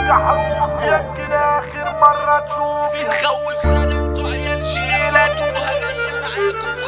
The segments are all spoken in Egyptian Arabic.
حروف يمكن اخر مرة تشوف بتخوفونا ده انتوا عيال شيلة وهجاية معاكم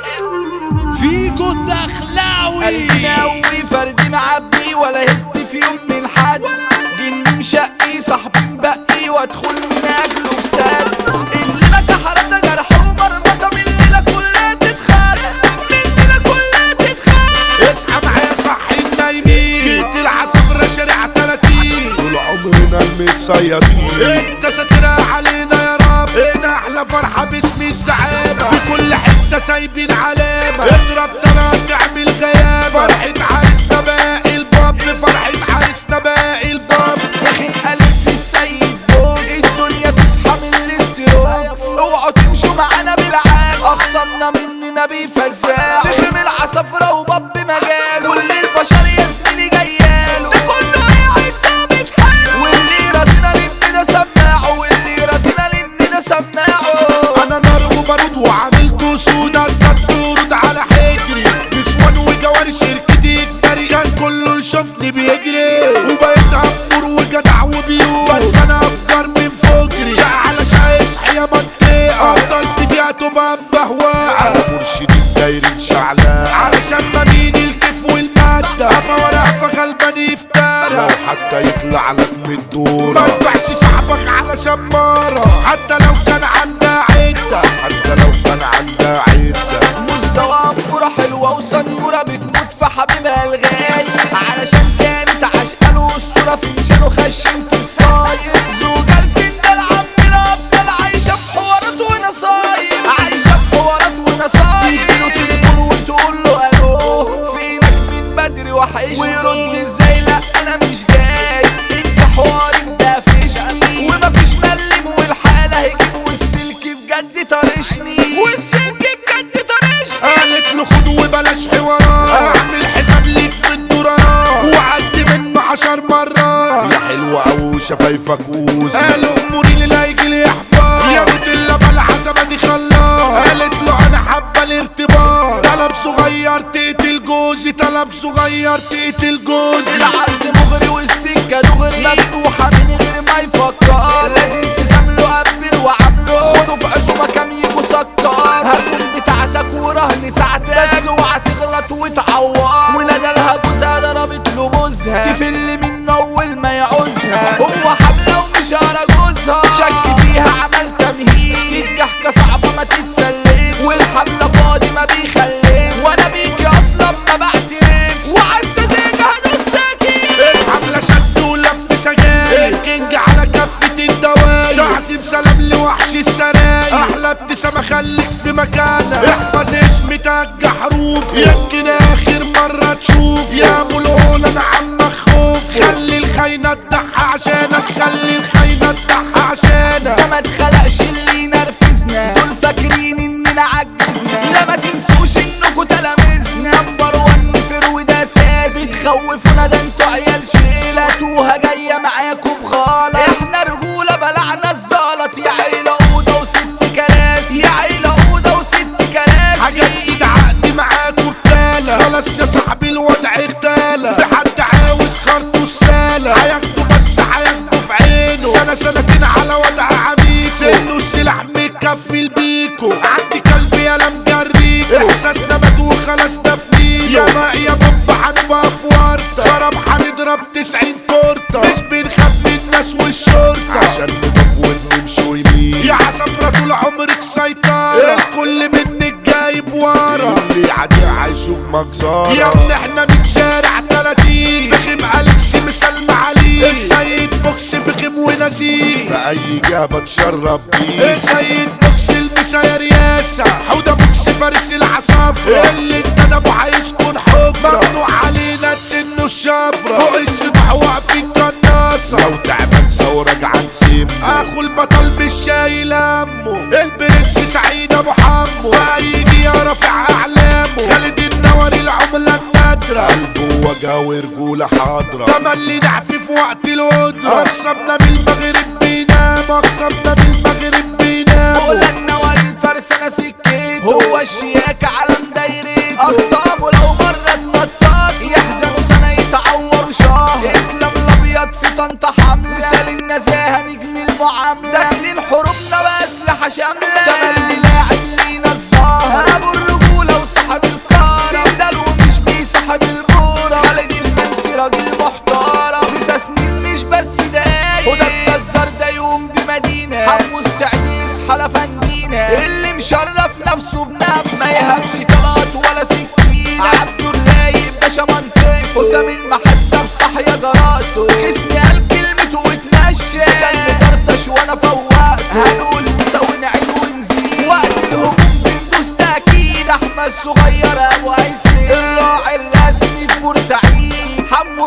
خالص فيجو الدخلاوي قلبي فردي معبي ولا هبت في يوم من حد جني مشقي صاحبي مبقي وادخل من اجله في سد الليلة كحرتها جرح ومرمطة من الليلة كلها تتخانق من الليلة كلها تتخانق اصحى معايا صحي النايمين جيت العصفرة شارع 30 طول عمرنا المتصيدين انت ساترها علينا يا رب هنا احلى فرحة باسم السعادة في كل حتة سايبين علامة اضرب ترى تعمل غيابة فرحة عريسنا باقي الباب فرحة عريسنا باقي الباب فخم أليكس السيد بوكس الدنيا تصحى من الاستروكس اوعوا تمشوا معانا بالعكس اخصمنا مننا بيفزعوا فخم العصفرة وباب مجال كل البشر يا زميلي جياله ده كله قاعد ثابت حاله واللي راسنا لان ده سماعه واللي راسنا لان ده سماعه انا نار وبارود وعامل كسود اركض ورود على حجري نسوان وجواري شركتي الجري كان كله يشوفني بيجري وبقيت امور وجدع وبيوت بس انا افكار من فجري شقة على شقة اصحى يا منطقة افضل في دقيقة تبقى بهواء على مرشد الدايرين شعلان علشان مبين الكيف والمادة قفا ورا قفا غلبان يفترى لو حتى يطلع لك من الدور ما يبيعش شعبك على شمارة حتى لو كان عندها عدة حتى لو كان عندها عدة مستوى أمورة حلوة وسنيورة بتموت في حبيبها الغالي علشان كانت عشقاله أسطورة فنجانه خشن في الصاير زوجة لسندال عمنا أفضل عايشة في حوارات ونصايب عايشة في حوارات ونصايب تديله تليفون وتقول له ألو فينك من بدري وحشني ويرد ازاي لا أنا مش جاي انت حوارك ده فشني ومفيش ملم والحالة هيجيب والسلك بجد طرشني والسلك بجد طرشني قالت له خد وبلاش حوارات اعمل حساب ليك بالدولارات وعدي منه عشر مرات يا حلوة او شفايفك ووز قالوا اموري اللي لا يجي لي احباط يا موت الا بالعزمة دي خلاص قالت له انا حابة الارتباط طلب صغير تقتل جوزي طلب صغير تقتل جوزي العرض مغري والسكة دغري مفتوحة من غير ما يفكر لازم تسامله قبل وعامله خده في عزومة كام يجوا سكر هكون بتاعتك ورهن ساعتك بس اوعى تغلط وتعور وندلها جوزها ضربت له بوزها تفل منه اول ما يعوزها هو حملة ومش على جوزها شك فيها عمل تمهيد الضحكة صعبة ما تتسلف والحملة فاضي ما بيخلف وانا بيكي اصلا ما بعترف وعالسذاجة هدوستكي الحملة شد ولف سجاير الكينج على كفة الدواير تعظيم سلام لوحش السراير احلى ابتسامة خليك في مكانك احفظ اسمي تج حروف يمكن اخر مرة تشوف يا ابو العون انا عمك خوف خلي الخاينة تضحى عشانك خلي الخاينة تضحى عشانك ده ما اتخلقش اللي ينرفزنا دول فاكرين اننا عجزنا لا ما تنسوش انكوا تلاميذنا نمبر وان فرو ده اساسي بتخوفونا ده انتوا عيال شيلة ساتوها جاية معاكم بغلط احنا رجولة بلعنا الزلط يا عيلة اوضة وست كراسي يا عيلة اوضة وست كراسي هجدد عقدي معاكوا بتالة خلاص يا صاحبي الوضع اختالة في حد عاوز خرط السالة هياخدوا بس هياخدوا في عينه سنة سنتين على وضع عميكو سنه السلاح مكفل بيكو عندي كلب يا مجريكو احساسنا مات وخلاص ده في ايده يا ماء يا بابا هنبقى في ورطة خرب هنضرب تسعين تورتة مش بنخاف من الناس والشرطة عشان نضيف ونمشي ويمين يا عصفرة طول عمرك سيطرة الكل منك جايب ورا اللي يعدي هيشوف مجزرة يا ابني احنا من شارع 30 فخم أليكس مسلم عليه السيد بوكس فخم ونزيه في أي جابة تشرب بيه السيد بوكس المسا يا رياسة حودة بوكس فارس العصافرة اللي انت ابو هيسكن حفرة ممنوع علينا تسنوا الشفرة فوق السطح واقفين قناصة لو تعبان ثورة عن سيم اخو البطل مش شايل همه البرنس سعيد ابو حمو فايدي يا رافع اعلامه خالد النوري العملة النادرة قلبه وجه ورجولة حاضرة تملي نعفي في وقت القدرة اخصمنا من المغرب بينام اخصمنا من المغرب بينام قول النوال الفرس انا سكيت هو الشياكة علم دايرته اخصامه لو مرة اتنطط يحزنوا سنة يتعوروا شهر اسلام الابيض في طنطا حملة مثال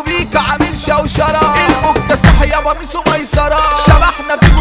بيك عامل شوشرة المكتسح يابا ميسو ميسرة شبحنا في